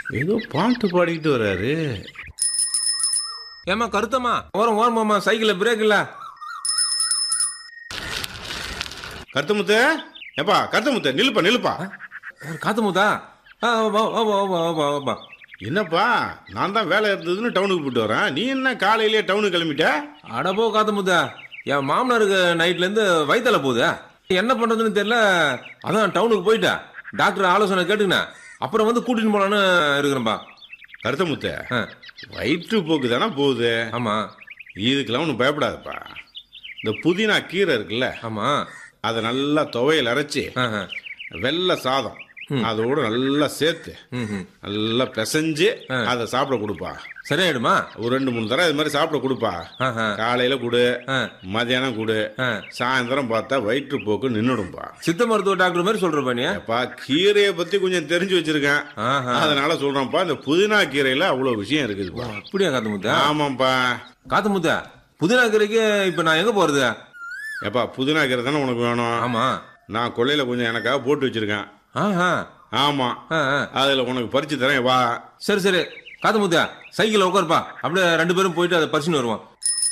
ஏதோ பாட்டு பாடிக்கிட்டு வர்றாரு ஏமா கருத்தம்மா ஓரம் ஓரமாம்மா சைக்கிளில் பிரேக் இல்ல கருத்தமுத்து ஏப்பா கருத்தமுத்து நில்லுப்பா நில்லுப்பா காத்து மூத்தா ஆ வா வா வா வா வா வா என்னப்பா நான் தான் வேலை இருந்ததுன்னு டவுனுக்கு போயிட்டு வரேன் நீ என்ன காலையிலேயே டவுனுக்கு கிளம்பிட்ட அடப்போ காத்து மூத்தா என் மாமனாருக்கு நைட்லேருந்து வயிற்றுல போகுது என்ன பண்ணுறதுன்னு தெரியல அதான் டவுனுக்கு போயிட்டேன் டாக்டர் ஆலோசனை கேட்டுக்கினேன் அப்புறம் வந்து கூட்டின்னு போலான்னு இருக்கிறேன்ப்பா கருத்தமுத்து ஆ வயிற்று போக்கு தானே போகுது ஆமாம் இதுக்கெல்லாம் ஒன்றும் பயப்படாதப்பா இந்த புதினா கீரை இருக்குல்ல ஆமாம் அதை நல்லா துவையல் அரைச்சி ஆ ஆ வெள்ளை சாதம் அதோட நல்லா சேர்த்து ம் ம் நல்லா பிசைஞ்சு அதை சாப்பிட கொடுப்பா சரியாயிடுமா ஒரு ரெண்டு மூணு தடவை இது மாதிரி சாப்பிட கொடுப்பா ஆ ஆ காலையில கொடு ஆ மதியானம் கொடு ஆ சாயந்தரம் பார்த்தா வயிற்றுப்போக்கு நின்றுடும்பா சித்த மருத்துவ டாக்டர் மாதிரி சொல்கிறப்பா நீ அப்பா கீரையை பத்தி கொஞ்சம் தெரிஞ்சு வச்சிருக்கேன் ஆஹா அதனால சொல்றேன்ப்பா இந்த புதினா கீரையில அவ்வளவு விஷயம் இருக்குதுப்பா அப்படியா காத்து முத்தா ஆமாப்பா காத்து முத்தா புதினா கீரைக்கு இப்போ நான் எங்கே போகிறது ஏப்பா புதினா கீரை தானே உனக்கு வேணும் ஆமாம் நான் கொள்ளையில கொஞ்சம் எனக்காக போட்டு வச்சிருக்கேன் ஆஹா ஆமா ஆ ஆ அதுல உனக்கு பறிச்சு தரேன் வா சரி சரி காத்து முத்தா சைக்கிளில் உட்காருப்பா அப்படியே ரெண்டு பேரும் போயிட்டு அதை பறிச்சுன்னு வருவோம்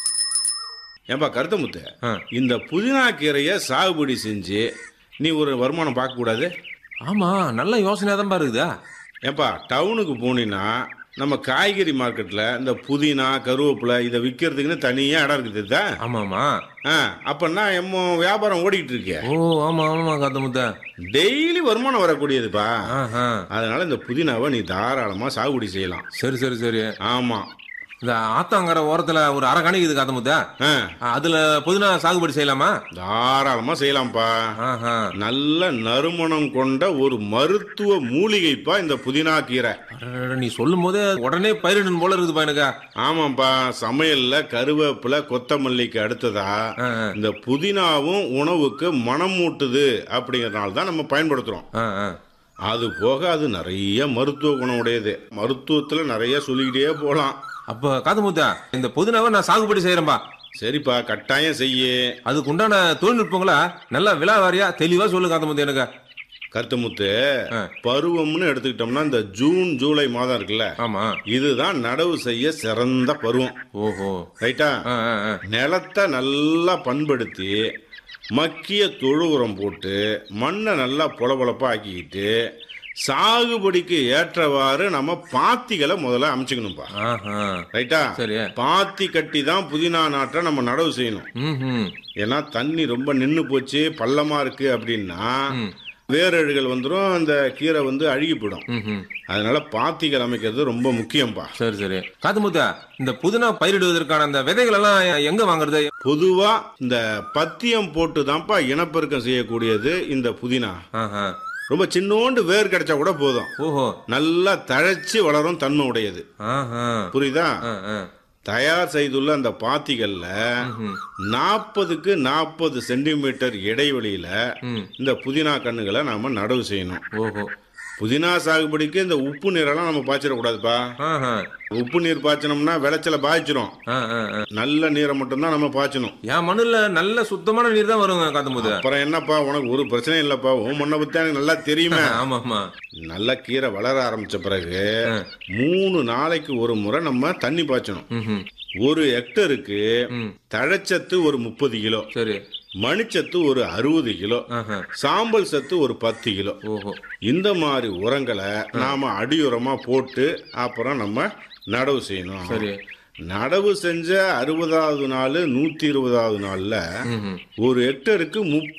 ஏன்பா கருத்த முத்து ஆ இந்த புதினா கீரையை சாகுபடி செஞ்சு நீ ஒரு வருமானம் பார்க்க கூடாது ஆமாம் நல்ல யோசனையாக தான் இருக்குதா ஏன்பா டவுனுக்கு போனீங்கன்னா நம்ம காய்கறி மார்க்கெட்ல இந்த புதினா கருவேப்பிலை இதை விற்கிறதுக்குன்னு தனியா இடம் இருக்குது தான் ஆமாம்மா ஆ அப்பன்னா எம்மோ வியாபாரம் ஓடிக்கிட்டு இருக்கே ஓ ஆமாம் ஆமாம் காத்து முத்தா டெய்லி வருமானம் வரக்கூடியதுப்பா ஆஹா அதனால இந்த புதினாவை நீ தாராளமா சாகுபடி செய்யலாம் சரி சரி சரி ஆமா இந்த ஆத்தாங்கர ஓரத்தில் ஒரு அரை கணிக்குது காத்து முத்தா ஆ அதில் புதினா சாகுபடி செய்யலாமா தாராளமா செய்யலாம்ப்பா ஆஹா நல்ல நறுமணம் கொண்ட ஒரு மருத்துவ மூலிகைப்பா இந்த புதினா கீரை அடடட, நீ சொல்லும் போதே உடனே பயிரிடணும் போல இருக்குதுப்பா எனக்கு ஆமாப்பா சமையல்ல கருவேப்பிலை கொத்தமல்லிக்கு அடுத்ததா ஆ, ஆ. இந்த புதினாவும் உணவுக்கு மனம் மூட்டுது அப்படிங்கறதுனால தான் நம்ம பயன்படுத்துறோம் ஆ ஆ அது போக அது நிறைய மருத்துவ குணம் உடையது மருத்துவத்துல நிறைய சொல்லிக்கிட்டே போலாம் அப்போ காத்து முத்தா இந்த புதினாவை நான் சாகுபடி செய்கிறேன்பா சரிப்பா கட்டாயம் செய்யு அதுக்கு உண்டான தொழில்நுட்பங்களா நல்லா விலாவாரியா தெளிவா சொல்லு காத்த முத்து எனக்கு கருத்துமுத்து ஆ. பருவம்னு எடுத்துக்கிட்டோம்னா இந்த ஜூன் ஜூலை மாதம் இருக்குல்ல ஆமா இதுதான் நடவு செய்ய சிறந்த பருவம் ஓஹோ ரைட்டா ஆ, ஆ, ஆ. நிலத்தை நல்லா பண்படுத்தி மக்கிய தொழு உரம் போட்டு மண்ணை நல்லா பொலபொலப்பா ஆக்கிக்கிட்டு சாகுபடிக்கு ஏற்றவாறு நம்ம பாத்திகளை முதல்ல அமைச்சுக்கணும்ப்பா ஆஹா ரைட்டா சரி பாத்தி கட்டி தான் புதினா நாட்டை நம்ம நடவு செய்யணும் ம் ஏன்னா தண்ணி ரொம்ப நின்று போச்சு பள்ளமா இருக்கு அப்படின்னா ம். வேரழுகள் வந்துடும் அந்த கீரை வந்து அழுகி போயிடும் ம் அதனால பாத்திகள் அமைக்கிறது ரொம்ப முக்கியம்பா சரி சரி காத்து முத்தா இந்த புதினா பயிரிடுவதற்கான அந்த விதைகள் எல்லாம் எங்க வாங்குறது பொதுவா இந்த பத்தியம் போட்டு தான்ப்பா இனப்பெருக்கம் செய்யக்கூடியது இந்த புதினா ஆஹா ரொம்ப சின்னோண்டு வேர் கிடைச்சா கூட போதும் ஓஹோ நல்லா தழைச்சு வளரும் தன்மை உடையது ஆஹா புரியுதா ஆ, ஆ. தயார் செய்துள்ள அந்த பாத்திகள்ல ம்ஹும். நாற்பதுக்கு நாற்பது சென்டிமீட்டர் இடைவெளியில ம் இந்த புதினா கண்ணுகளை நாம நடவு செய்யணும் ஓஹோ புதினா சாகுபடிக்கு இந்த உப்பு நீரெல்லாம் நம்ம பாய்ச்சிடக்கூடாதுப்பா ஆஹா உப்பு நீர் பாய்ச்சனோம்னா விளைச்சல பாய்ச்சிரும் ஆ, ஆ, ஆ. நல்ல நீரை மட்டும்தான் நம்ம பாய்ச்சணும் என் மண்ணுல நல்ல சுத்தமான நீர் தான் வருங்க காத்து முத்தா அப்புறம் என்னப்பா உனக்கு ஒரு பிரச்சனையும் இல்லப்பா உன் மண்ணை பத்தி எனக்கு நல்லா தெரியுமே ஆமா ஆமா நல்ல கீரை வளர ஆரம்பிச்ச பிறகு ஆ. மூணு நாளைக்கு ஒரு முறை நம்ம தண்ணி பாய்ச்சணும் ம்ஹும். ஒரு ஹெக்டருக்கு ம் தழைச்சத்து ஒரு முப்பது கிலோ சரி மணிச்சத்து ஒரு அறுபது கிலோ ஆஹா சாம்பல் சத்து ஒரு பத்து கிலோ ஓஹோ இந்த மாதிரி உரங்களை நாம அடியுரமா போட்டு அப்புறம் நம்ம நடவு செய்யணும் சரி நடவு செஞ்ச அறுபதாவது நாள் நூத்தி இருபதாவது நாள்ல ம்ஹும். ஒரு ஹெக்டருக்கு